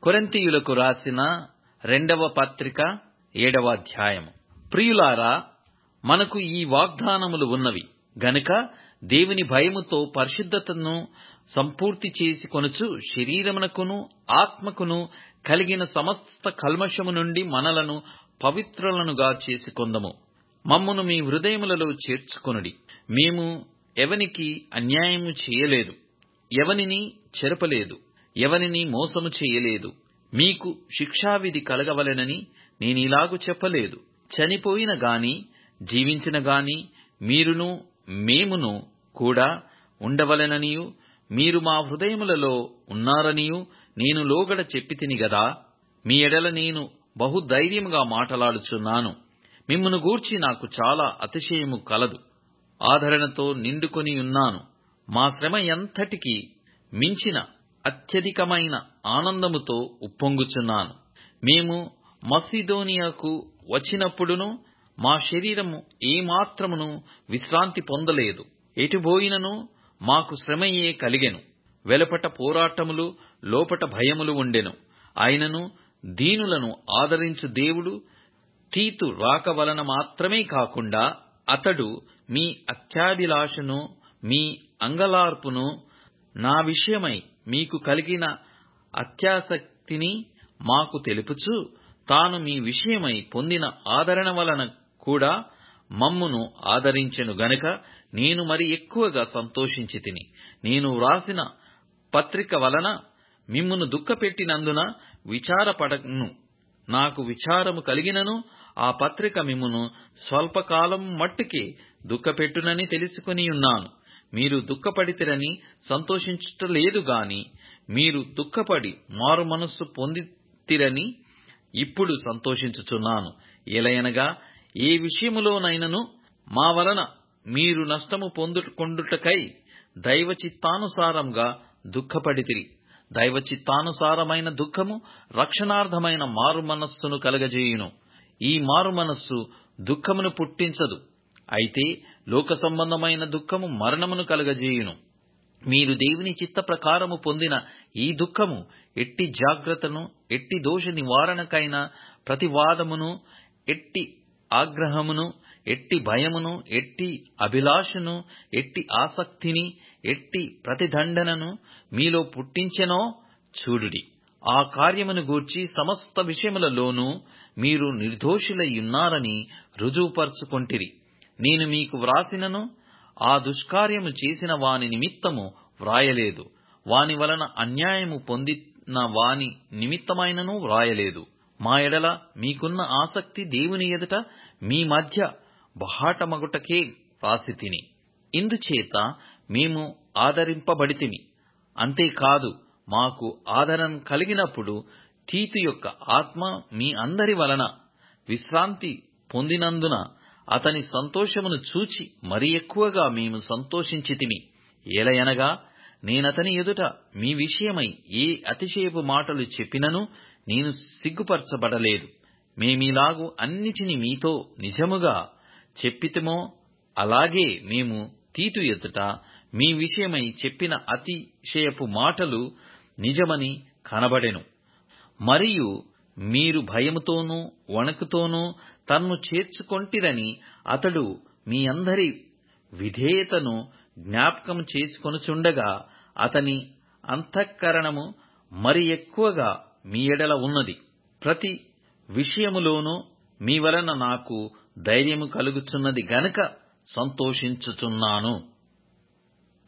కొరింథీయులకు రాసిన రెండవ పత్రిక ఏడవ అధ్యాయము ప్రియులారా మనకు ఈ వాగ్దానములు ఉన్నవి గనుక దేవుని భయముతో పరిశుద్ధతను సంపూర్తి చేసి కొనుచు శరీరమునకును ఆత్మకును కలిగిన సమస్త కల్మషము నుండి మనలను పవిత్రులనుగా చేసుకొందము మమ్మును మీ హృదయములలో చేర్చుకొనుడి మేము ఎవనికి అన్యాయము చేయలేదు ఎవనిని చెరపలేదు ఎవనిని మోసము చేయలేదు మీకు శిక్షావిధి కలగవలెనని నేనిలాగు చెప్పలేదు చనిపోయిన గాని జీవించిన గాని మీరును మేమును కూడా ఉండవలెననియు మీరు మా హృదయములలో ఉన్నారనియు నేను లోగడ చెప్పితిని గదా మీ ఎడల నేను బహు ధైర్యముగా మాటలాడుచున్నాను మిమ్మును గూర్చి నాకు చాలా అతిశయము కలదు ఆదరణతో నిండుకొని ఉన్నాను మా శ్రమ ఎంతటికి మించిన అత్యధికమైన ఆనందముతో ఉప్పొంగుచున్నాను మేము మసిదోనియాకు వచ్చినప్పుడును మా శరీరము ఏమాత్రమును విశ్రాంతి పొందలేదు ఎటుబోయినను మాకు శ్రమయే కలిగెను వెలుపట పోరాటములు లోపట భయములు ఉండెను అయినను దీనులను ఆదరించు దేవుడు తీతు రాక వలన మాత్రమే కాకుండా అతడు మీ అత్యాభిలాషను మీ అంగలార్పును నా విషయమై మీకు కలిగిన అత్యాసక్తిని మాకు తెలుపుచు తాను మీ విషయమై పొందిన ఆదరణ వలన కూడా మమ్మును ఆదరించెను గనుక నేను మరి ఎక్కువగా సంతోషించి తిని నేను వ్రాసిన పత్రిక వలన మిమ్మును దుఃఖపెట్టినందున విచారపడను నాకు విచారము కలిగినను ఆ పత్రిక మిమ్మును స్వల్పకాలం మట్టుకే దుఃఖపెట్టునని తెలుసుకుని ఉన్నాను మీరు దుఃఖపడితిరని సంతోషించుటలేదు గాని మీరు దుఃఖపడి మారు మనస్సు పొందితిరని ఇప్పుడు సంతోషించుచున్నాను ఎలయనగా ఏ విషయములోనైనను మా వలన మీరు నష్టము పొందుకొండుటకై దైవ చిత్తానుసారంగా దుఃఖపడితిరి దైవ చిత్తానుసారమైన దుఃఖము రక్షణార్థమైన మారు మనస్సును కలగజేయును ఈ మారు మనస్సు దుఃఖమును పుట్టించదు అయితే లోక సంబంధమైన దుఃఖము మరణమును కలగజేయును మీరు దేవుని చిత్త ప్రకారము పొందిన ఈ దుఃఖము ఎట్టి జాగ్రత్తను ఎట్టి దోష నివారణకైన ప్రతివాదమును ఎట్టి ఆగ్రహమును ఎట్టి భయమును ఎట్టి అభిలాషను ఎట్టి ఆసక్తిని ఎట్టి ప్రతిదండనను మీలో పుట్టించెనో చూడుడి ఆ కార్యమును గూర్చి సమస్త విషయములలోనూ మీరు నిర్దోషులయ్యున్నారని రుజువుపరుచుకొంటిరి నేను మీకు వ్రాసినను ఆ దుష్కార్యము చేసిన వాని నిమిత్తము వ్రాయలేదు వాని వలన అన్యాయము పొందిన వాని నిమిత్తమైనను వ్రాయలేదు మా ఎడల మీకున్న ఆసక్తి దేవుని ఎదుట మీ మధ్య బహాటమగుటకే వ్రాసి తిని ఇందుచేత మేము ఆదరింపబడితిమి అంతేకాదు మాకు ఆదరణ కలిగినప్పుడు తీతు యొక్క ఆత్మ మీ అందరి వలన విశ్రాంతి పొందినందున అతని సంతోషమును చూచి మరి ఎక్కువగా మేము సంతోషించితిమి ఏలయనగా నేనతని ఎదుట మీ విషయమై ఏ అతిశయపు మాటలు చెప్పినను నేను సిగ్గుపరచబడలేదు మేమీలాగు అన్నిటిని మీతో నిజముగా చెప్పితమో అలాగే మేము తీతు ఎదుట మీ విషయమై చెప్పిన అతిశయపు మాటలు నిజమని కనబడెను మరియు మీరు భయముతోనూ వణకుతోనూ తన్ను చేర్చుకొంటిరని అతడు మీ అందరి విధేయతను జ్ఞాపకం చేసుకొనుచుండగా అతని అంతఃకరణము మరి ఎక్కువగా మీ ఎడల ఉన్నది ప్రతి విషయములోనూ మీ వలన నాకు ధైర్యము కలుగుచున్నది గనుక సంతోషించుచున్నాను